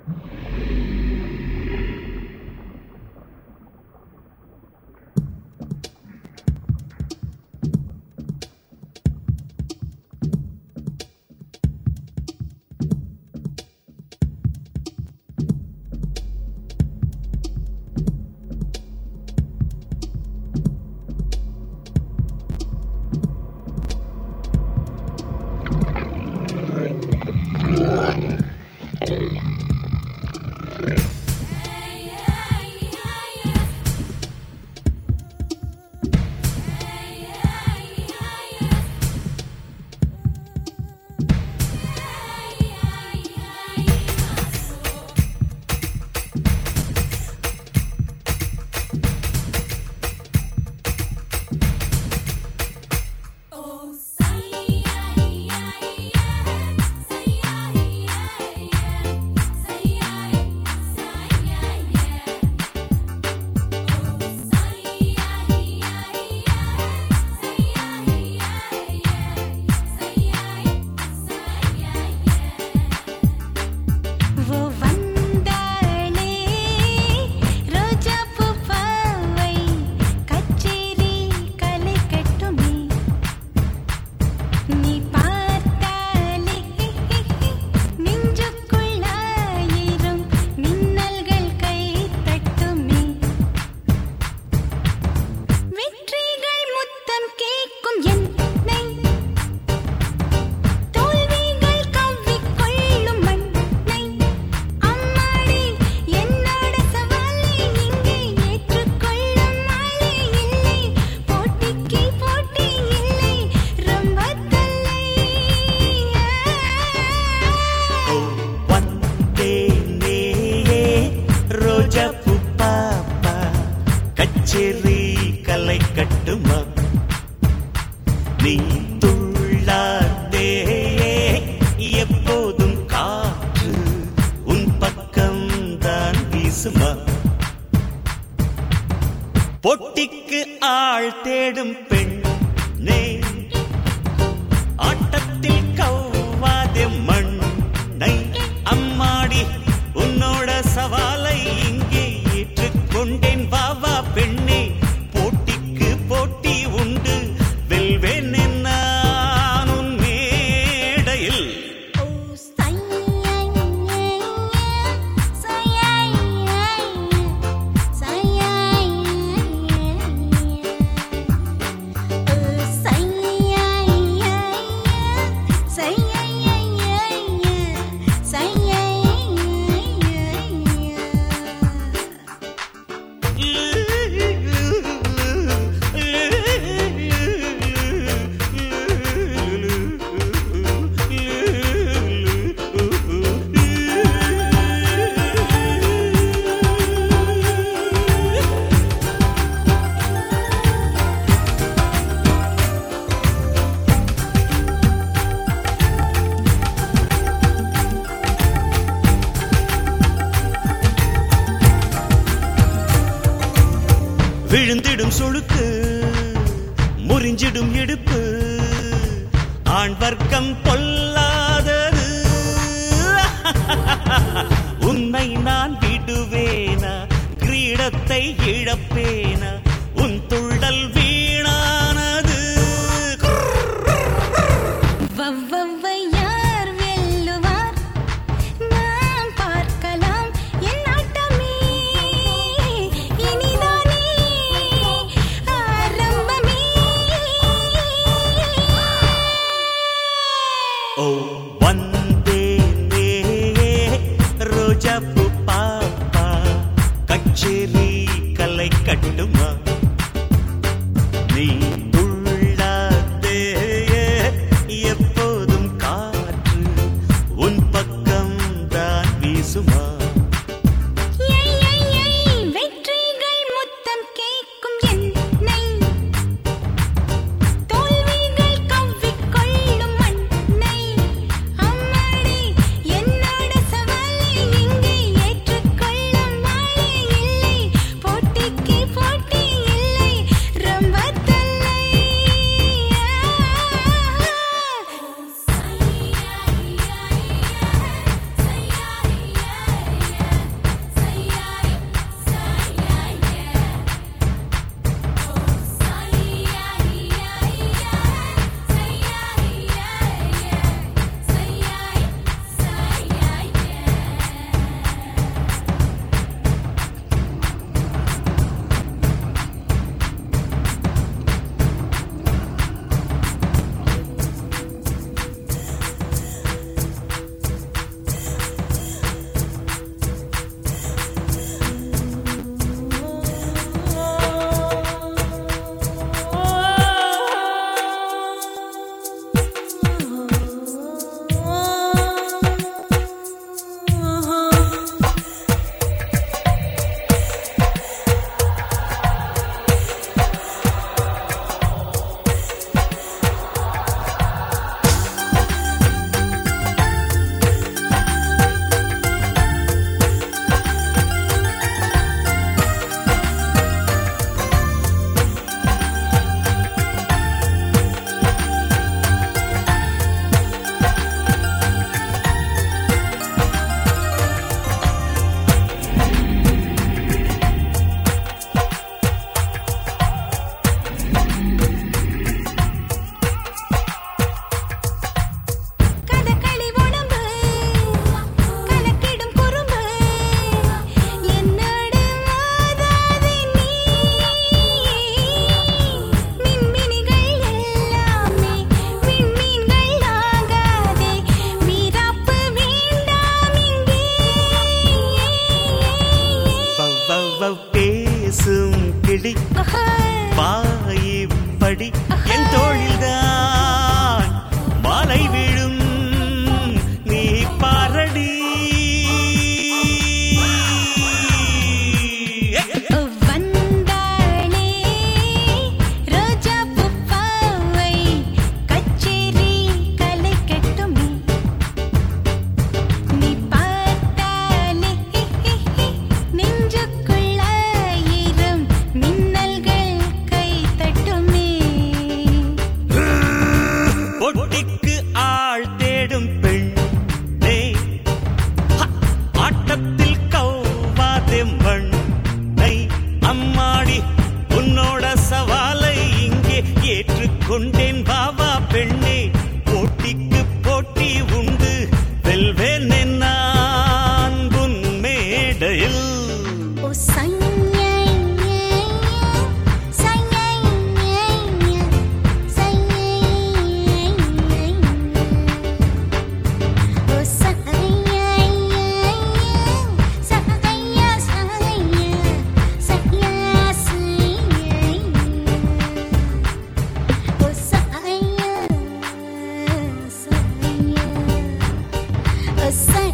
ஓ வந்தாளே ரோஜா பூ பாவை கச்சேரி கலை கட்டுமே நீ பார்த்தாலே நெஞ்சுக்குள்ளாயிரம் மின்னல்கள் கை தட்டுமே வெற்றிகள் முத்தம் கேட்கும் என்னை தோல்விகள் கவ்விக்கொள்ளும் மண்ணை அம்மாடி என்னோட சவாலை இங்கே ஏற்றுக்கொள்ளும் ஆளே இல்லை போட்டிக்கு போட்டி இல்லை ரொம்ப ஓ வந்தேனே ரோஜா பூ பாப்பா கச்சேரி கலை கட்டுமா நீ துள்ளாதே எப்போதும் காற்று உன் பக்கம் தான் வீசுமா பொட்டிக்கு ஆள் தேடும் பெண் நே ஆட்டத்தில் கவ்வாதே மண்ணை அம்மாடி உன்னோட சவாலை இங்கே ஏற்றுக்கொண்டேன் வா வா பெண்ணே போட்டிக்கு போட்டி உண்டு வெல்வேன் நான் உன் மேடையில் ஓ விழுந்திடும் சுழுக்கு முறிஞ்சிடும் இடுப்பு ஆண் வர்க்கம் பொல்லாதது உன்னை நான் விடுவேனா கிரீடத்தை இழப்பேனா உன் துள்ளல் வீணானது வவ்வவ்வை யார் வெல்லுவார் நாம் பார்க்கலாம் என் ஆட்டமே இனிதானே ஆரம்பமே ஓ வந்தேனே ரோஜா பூ பாப்பா கச்சேரி கலை கட்டுமா நீ துள்ளாதே எப்போதும் காற்று உன் பக்கம் தான் வீசுமா ஐ, ஐ, ஐ, வெற்றிகள் முத்தம் கேட்கும் என்னை தோல்விகள் கவ்விக்கொள்ளும் மண்ணை அம்மாடி என்னோட சவாலை இங்கே பிடி ஓஹோய். பாயிப்படி என் தோழில்தான் மாலை விழும் நீ பாரடி வந்தாளே ரோஜா பூப்பாவை கச்சேரி கலைக்கட்டுமே நீ பார்த்தாலே நெஞ்சுக்குள்ளாயிரம் மின்னல்கள் கை தட்டுமே பொட்டிக்கு ஆள் தேடும் பெண்ணே ஹ! ஆட்டத்தில் கௌவாதே மண்ணை அம்மாடி உன்னோட சவாலை இங்கே ஏற்றுக்கொண்டேன் பாபா பெண்ணே போட்டிக்கு போட்டி உண்டு வெல்வேன் நான் உன் மேடையில் ஓ சையையா சையையா சையையா ஓ சையையா சையையா சையையா சையையா ஓ சையையா சையையா ஓ சையையா